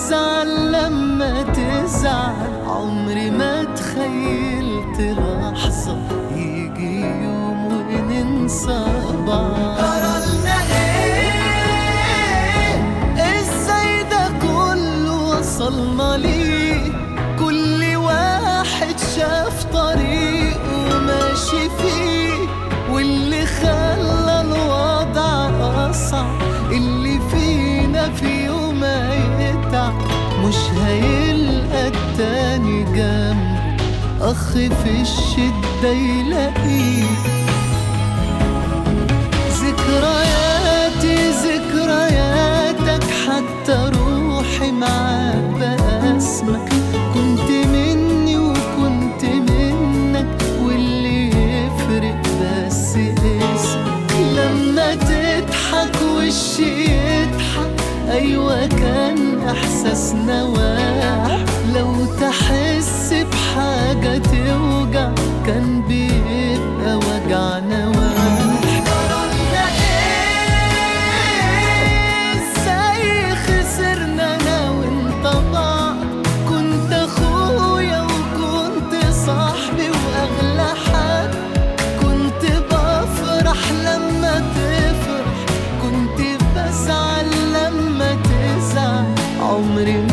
تزعل لما تزعل عمري ما تخيلت لحظة يجي يوم وننسى بعض قررنا ايه ازاي ده كله وصلنا ليه كل واحد شاف طريقه وماشي فيه واللي خلى الوضع أصعب اللي فينا في يوم هيتعب مش هيلقى التاني جنبه أخ في الشدة يلاقيه ذكرياتي ذكرياتك حتى روحي معاك بقى اسمك كنت مني وكنت منك واللي يفرق بس اسمك لما تضحك وشي يضحك ايوه كان احساسنا واحد لو تحس بحاجه توجع كان بيبقى وجعنا واحد قررنا ايه ازاي خسرنا انا وانت بعض كنت اخويا وكنت صاحبي واغلى حد كنت بفرح لما تفرح كنت بزعل لما تزعل عمري